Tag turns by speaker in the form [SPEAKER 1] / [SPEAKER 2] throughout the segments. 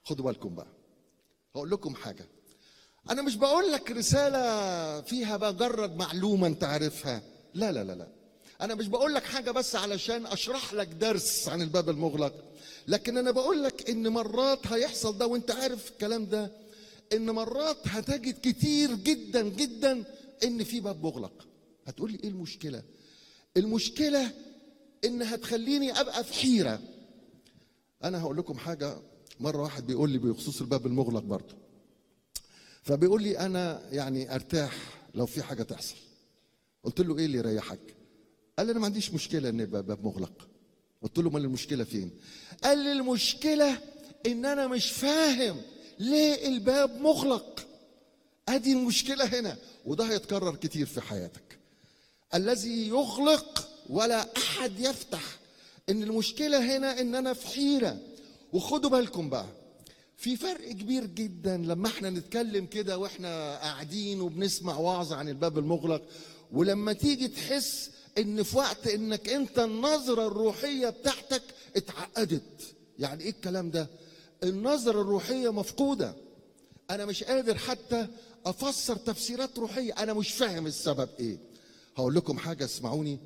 [SPEAKER 1] خدوا بالكم بقى هقول لكم حاجه انا مش بقول لك رساله فيها مجرد معلومه انت عارفها لا لا لا لا انا مش بقول لك حاجه بس علشان اشرح لك درس عن الباب المغلق لكن انا بقول لك ان مرات هيحصل ده وانت عارف الكلام ده ان مرات هتجد كتير جدا جدا ان في باب مغلق هتقول لي ايه المشكله المشكله ان هتخليني ابقى في حيره انا هقول لكم حاجه مره واحد بيقول لي بخصوص الباب المغلق برضه فبيقول لي انا يعني ارتاح لو في حاجه تحصل قلت له ايه اللي يريحك قال لي انا ما عنديش مشكله ان يبقى باب مغلق قلت له امال المشكله فين قال لي المشكله ان انا مش فاهم ليه الباب مغلق ادي المشكله هنا وده هيتكرر كتير في حياتك الذي يغلق ولا احد يفتح ان المشكله هنا ان انا في حيره وخدوا بالكم بقى في فرق كبير جدا لما احنا نتكلم كده واحنا قاعدين وبنسمع وعظ عن الباب المغلق ولما تيجي تحس ان في وقت انك انت النظرة الروحية بتاعتك اتعقدت يعني ايه الكلام ده النظرة الروحية مفقودة انا مش قادر حتى افسر تفسيرات روحية انا مش فاهم السبب ايه هقول لكم حاجة اسمعوني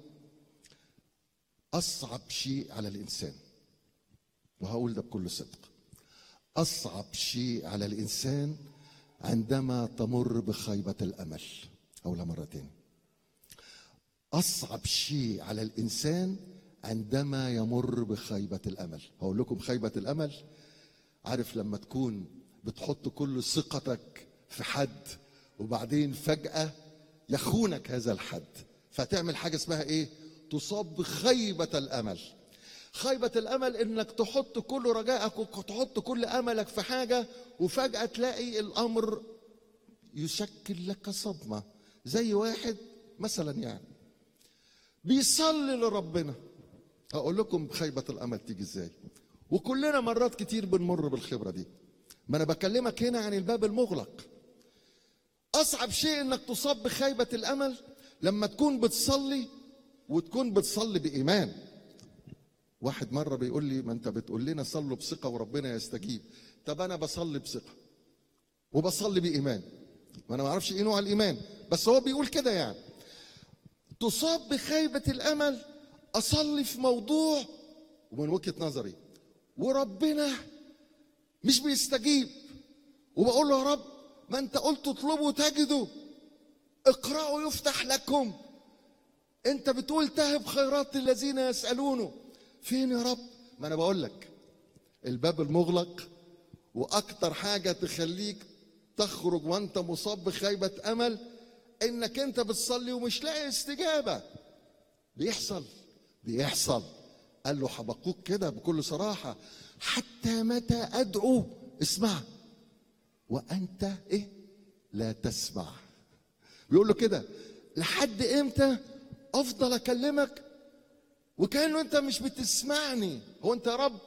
[SPEAKER 1] اصعب شيء على الانسان وهقول ده بكل صدق اصعب شيء على الانسان عندما تمر بخيبه الامل اقولها مره تاني اصعب شيء على الانسان عندما يمر بخيبه الامل هقول لكم خيبه الامل عارف لما تكون بتحط كل ثقتك في حد وبعدين فجاه يخونك هذا الحد فتعمل حاجه اسمها ايه تصاب بخيبه الامل خيبة الأمل إنك تحط كل رجائك وتحط كل أملك في حاجة وفجأة تلاقي الأمر يشكل لك صدمة زي واحد مثلا يعني بيصلي لربنا هقول لكم خيبة الأمل تيجي إزاي وكلنا مرات كتير بنمر بالخبرة دي ما أنا بكلمك هنا عن الباب المغلق أصعب شيء إنك تصاب بخيبة الأمل لما تكون بتصلي وتكون بتصلي بإيمان واحد مره بيقول لي ما انت بتقول لنا صلوا بثقه وربنا يستجيب طب انا بصلي بثقه وبصلي بايمان ما انا ما اعرفش ايه نوع الايمان بس هو بيقول كده يعني تصاب بخيبه الامل اصلي في موضوع ومن وجهه نظري وربنا مش بيستجيب وبقول له يا رب ما انت قلت اطلبوا تجدوا اقرأوا يفتح لكم انت بتقول تهب خيرات الذين يسألونه فين يا رب ما انا بقول لك الباب المغلق واكتر حاجه تخليك تخرج وانت مصاب بخيبه امل انك انت بتصلي ومش لاقي استجابه بيحصل بيحصل قال له حبقوك كده بكل صراحه حتى متى ادعو اسمع وانت ايه لا تسمع بيقول له كده لحد امتى افضل اكلمك وكانه انت مش بتسمعني هو انت يا رب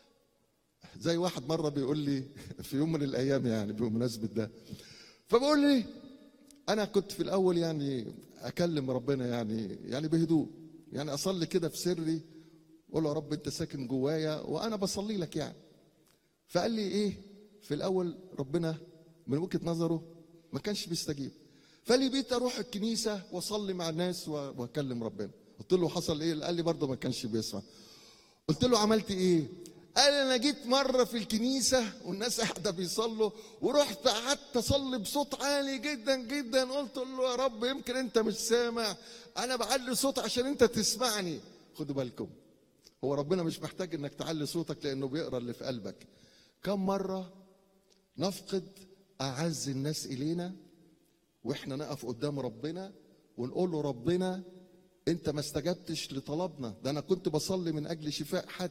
[SPEAKER 1] زي واحد مره بيقول لي في يوم من الايام يعني بمناسبه ده فبقول لي انا كنت في الاول يعني اكلم ربنا يعني يعني بهدوء يعني اصلي كده في سري اقول له يا رب انت ساكن جوايا وانا بصلي لك يعني فقال لي ايه في الاول ربنا من وجهه نظره ما كانش بيستجيب فقال لي بيت اروح الكنيسه واصلي مع الناس واكلم ربنا قلت له حصل ايه قال لي برضه ما كانش بيسمع قلت له عملت ايه قال انا جيت مره في الكنيسه والناس قاعده بيصلوا ورحت قعدت اصلي بصوت عالي جدا جدا قلت له يا رب يمكن انت مش سامع انا بعلي صوت عشان انت تسمعني خدوا بالكم هو ربنا مش محتاج انك تعلي صوتك لانه بيقرا اللي في قلبك كم مره نفقد اعز الناس الينا واحنا نقف قدام ربنا ونقول له ربنا انت ما استجبتش لطلبنا ده انا كنت بصلي من اجل شفاء حد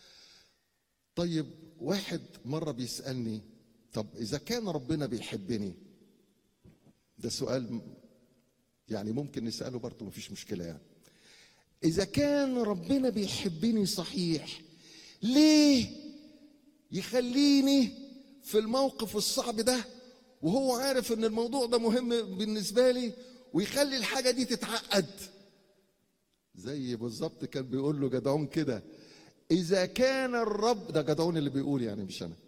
[SPEAKER 1] طيب واحد مره بيسالني طب اذا كان ربنا بيحبني ده سؤال يعني ممكن نساله برضه مفيش مشكله يعني اذا كان ربنا بيحبني صحيح ليه يخليني في الموقف الصعب ده وهو عارف ان الموضوع ده مهم بالنسبه لي ويخلي الحاجه دي تتعقد زي بالظبط كان بيقول له جدعون كده اذا كان الرب ده جدعون اللي بيقول يعني مش انا